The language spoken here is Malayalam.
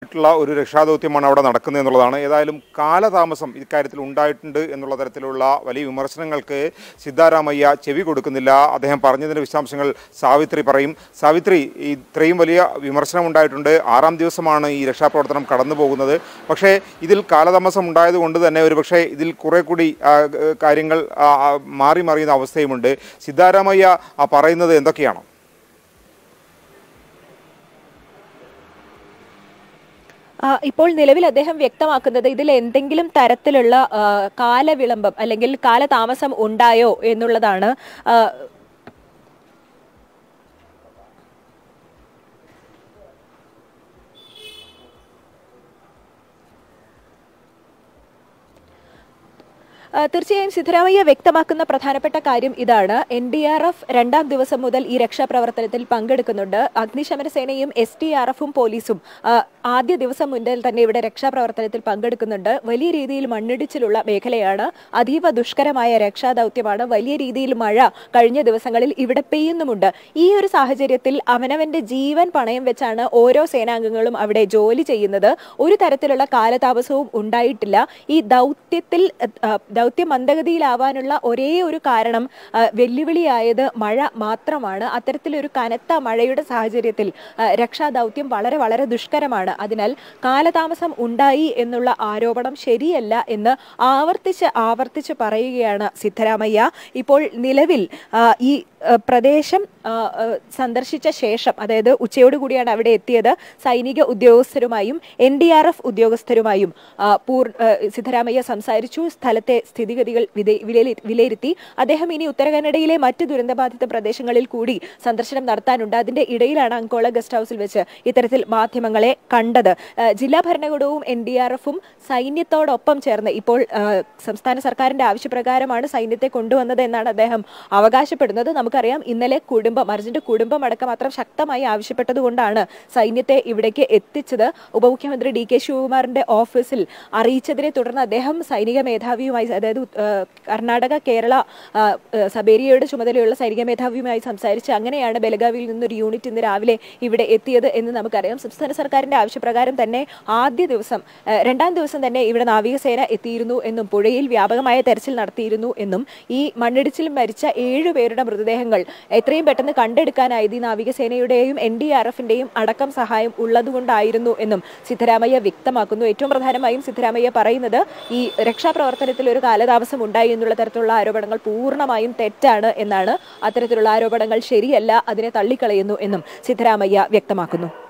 ആയിട്ടുള്ള ഒരു രക്ഷാദൗത്യമാണ് അവിടെ നടക്കുന്നത് എന്നുള്ളതാണ് ഏതായാലും കാലതാമസം ഇക്കാര്യത്തിൽ ഉണ്ടായിട്ടുണ്ട് എന്നുള്ള തരത്തിലുള്ള വലിയ വിമർശനങ്ങൾക്ക് സിദ്ധാരാമയ്യ ചെവി കൊടുക്കുന്നില്ല അദ്ദേഹം പറഞ്ഞതിൻ്റെ വിശദാംശങ്ങൾ സാവിത്രി പറയും സാവിത്രി ഇത്രയും വലിയ വിമർശനം ഉണ്ടായിട്ടുണ്ട് ആറാം ദിവസമാണ് ഈ രക്ഷാപ്രവർത്തനം കടന്നു പോകുന്നത് പക്ഷേ ഇതിൽ കാലതാമസം ഉണ്ടായതുകൊണ്ട് തന്നെ ഒരുപക്ഷെ ഇതിൽ കുറെ കൂടി ആ, ഗ- കാര്യങ്ങൾ ആ, ആ, മാറി മറിയുന്ന അവസ്ഥയുമുണ്ട് സിദ്ധാരാമയ്യ ആ പറയുന്നത് എന്തൊക്കെയാണ് ആ, ഇപ്പോൾ നിലവിൽ അദ്ദേഹം വ്യക്തമാക്കുന്നത് ഇതിൽ എന്തെങ്കിലും തരത്തിലുള്ള ആ, കാലവിളംബം അല്ലെങ്കിൽ കാലതാമസം ഉണ്ടായോ എന്നുള്ളതാണ് ആ, ആ, തീർച്ചയായും സിദ്ധരാമയ്യ വ്യക്തമാക്കുന്ന പ്രധാനപ്പെട്ട കാര്യം ഇതാണ് എൻ ഡി ആർ എഫ് രണ്ടാം ദിവസം മുതൽ ഈ രക്ഷാപ്രവർത്തനത്തിൽ പങ്കെടുക്കുന്നുണ്ട് അഗ്നിശമന സേനയും എസ് ടി ആർ എഫും പോലീസും ആ, ആദ്യ ദിവസം മുതൽ തന്നെ ഇവിടെ രക്ഷാപ്രവർത്തനത്തിൽ പങ്കെടുക്കുന്നുണ്ട് വലിയ രീതിയിൽ മണ്ണിടിച്ചിലുള്ള മേഖലയാണ് അതീവ ദുഷ്കരമായ രക്ഷാദൗത്യമാണ് വലിയ രീതിയിൽ മഴ കഴിഞ്ഞ ദിവസങ്ങളിൽ ഇവിടെ പെയ്യുന്നുമുണ്ട് ഈ ഒരു സാഹചര്യത്തിൽ അവനവന്റെ ജീവൻ പണയം വെച്ചാണ് ഓരോ സേനാംഗങ്ങളും അവിടെ ജോലി ചെയ്യുന്നത് ഒരു തരത്തിലുള്ള കാലതാമസവും ഉണ്ടായിട്ടില്ല ഈ ദൗത്യത്തിൽ ആ, ദൗത്യം മന്ദഗതിയിലാവാനുള്ള ഒരേ ഒരു കാരണം ആ, വെല്ലുവിളിയായത് മഴ മാത്രമാണ് അത്തരത്തിലൊരു കനത്ത മഴയുടെ സാഹചര്യത്തിൽ ആ, രക്ഷാദൗത്യം വളരെ വളരെ ദുഷ്കരമാണ് അതിനാൽ കാലതാമസം ഉണ്ടായി എന്നുള്ള ആരോപണം ശരിയല്ല എന്ന് ആവർത്തിച്ച് ആവർത്തിച്ച് പറയുകയാണ് സിദ്ധരാമയ്യ ഇപ്പോൾ നിലവിൽ ആ, ഈ ആ, പ്രദേശം ആ, ആ, സന്ദർശിച്ച ശേഷം അതായത് ഉച്ചയോടുകൂടിയാണ് അവിടെ എത്തിയത് സൈനിക ഉദ്യോഗസ്ഥരുമായും എൻ ഡി ആർ എഫ് ഉദ്യോഗസ്ഥരുമായും ആ, പൂർ ആ, സിദ്ധരാമയ്യ സംസാരിച്ചു സ്ഥലത്തെ സ്ഥിതിഗതികൾ വിധേ- വിലയിരു- വിലയിരുത്തി അദ്ദേഹം ഇനി ഉത്തരകന്നഡയിലെ മറ്റ് ദുരന്തബാധിത പ്രദേശങ്ങളിൽ കൂടി സന്ദർശനം നടത്താനുണ്ട് അതിന്റെ ഇടയിലാണ് അങ്കോള ഗസ്റ്റ് ഹൗസിൽ വെച്ച് ഇത്തരത്തിൽ മാധ്യമങ്ങളെ കണ്ടത് ആ, ജില്ലാ ഭരണകൂടവും എൻ ഡി ആർ എഫും സൈന്യത്തോടൊപ്പം ചേർന്ന് ഇപ്പോൾ ആ, സംസ്ഥാന സർക്കാരിന്റെ ആവശ്യപ്രകാരമാണ് സൈന്യത്തെ കൊണ്ടുവന്നത് എന്നാണ് അദ്ദേഹം അവകാശപ്പെടുന്നത് നമുക്കറിയാം ഇന്നലെ കുടുംബം അർജുന്റെ കുടുംബം അടക്കം അത്ര ശക്തമായി ആവശ്യപ്പെട്ടതുകൊണ്ടാണ് സൈന്യത്തെ ഇവിടേക്ക് എത്തിച്ചത് ഉപമുഖ്യമന്ത്രി ഡി കെ ശിവകുമാറിന്റെ ഓഫീസിൽ അറിയിച്ചതിനെ തുടർന്ന് അദ്ദേഹം സൈനിക മേധാവിയുമായി അതായത് ഉത്- ആ, കർണാടക കേരള ആ, ആ, സബേരിയയുടെ ചുമതലയുള്ള സൈനിക മേധാവിയുമായി സംസാരിച്ച് അങ്ങനെയാണ് ബലഗാവിയിൽ നിന്നൊരു യൂണിറ്റ് ഇന്ന് രാവിലെ ഇവിടെ എത്തിയത് എന്ന് നമുക്കറിയാം സംസ്ഥാന സർക്കാരിന്റെ ആവശ്യപ്രകാരം തന്നെ ആദ്യ ദിവസം ആ, രണ്ടാം ദിവസം തന്നെ ഇവിടെ നാവികസേന എത്തിയിരുന്നു എന്നും പുഴയിൽ വ്യാപകമായ തെരച്ചിൽ നടത്തിയിരുന്നു എന്നും ഈ മണ്ണിടിച്ചിൽ മരിച്ച ഏഴു പേരുടെ മൃതദേഹങ്ങൾ എത്രയും പെട്ടെന്ന് കണ്ടെടുക്കാനായത് ഈ നാവികസേനയുടെയും എൻ ഡി ആർ എഫിന്റെയും അടക്കം സഹായം ഉള്ളതുകൊണ്ടായിരുന്നു എന്നും സിദ്ധരാമയ്യ വ്യക്തമാക്കുന്നു ഏറ്റവും പ്രധാനമായും സിദ്ധരാമയ്യ പറയുന്നത് ഈ രക്ഷാപ്രവർത്തനത്തിൽ ഒരു കാലതാമസം ഉണ്ടായി എന്നുള്ള തരത്തിലുള്ള ആരോപണങ്ങൾ പൂർണ്ണമായും തെറ്റാണ് എന്നാണ് അത്തരത്തിലുള്ള ആരോപണങ്ങൾ ശരിയല്ല അതിനെ തള്ളിക്കളയുന്നു എന്നും സിദ്ധരാമയ്യ വ്യക്തമാക്കുന്നു